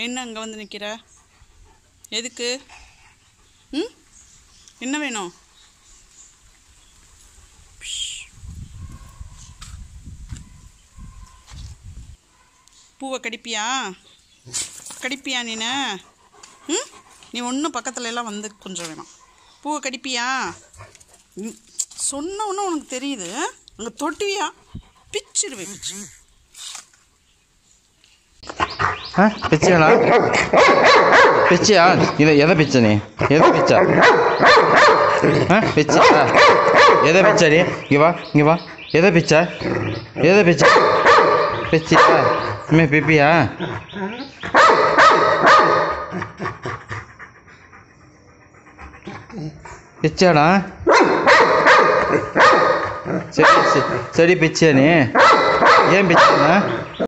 என்ன அங்கே வந்து நிற்கிற எதுக்கு ம் என்ன வேணும் பூவை கடிப்பியா கடிப்பியா நீனு ம் நீ ஒன்றும் பக்கத்துல எல்லாம் வந்து கொஞ்சம் வேணாம் பூவை கடிப்பியா ம், சொன்ன உடனே உனக்கு தெரியுது அங்கே தொட்டுவியா பிச்சிருவேன் பிச்சு ஆ பிச்சையாடா பிச்சையா இதை எதை பிச்சை நீ எதை பிச்சை ஆ பிச்சையா எதை பிச்சை நீ இங்கே வா இங்கே வா எதை பிச்சை எதை பிச்சை பிச்சையா இனிமே பிப்பியா பிச்சாடா சரி சரி சரி பிச்சையா நீ ஏன் பிச்சைண்ணா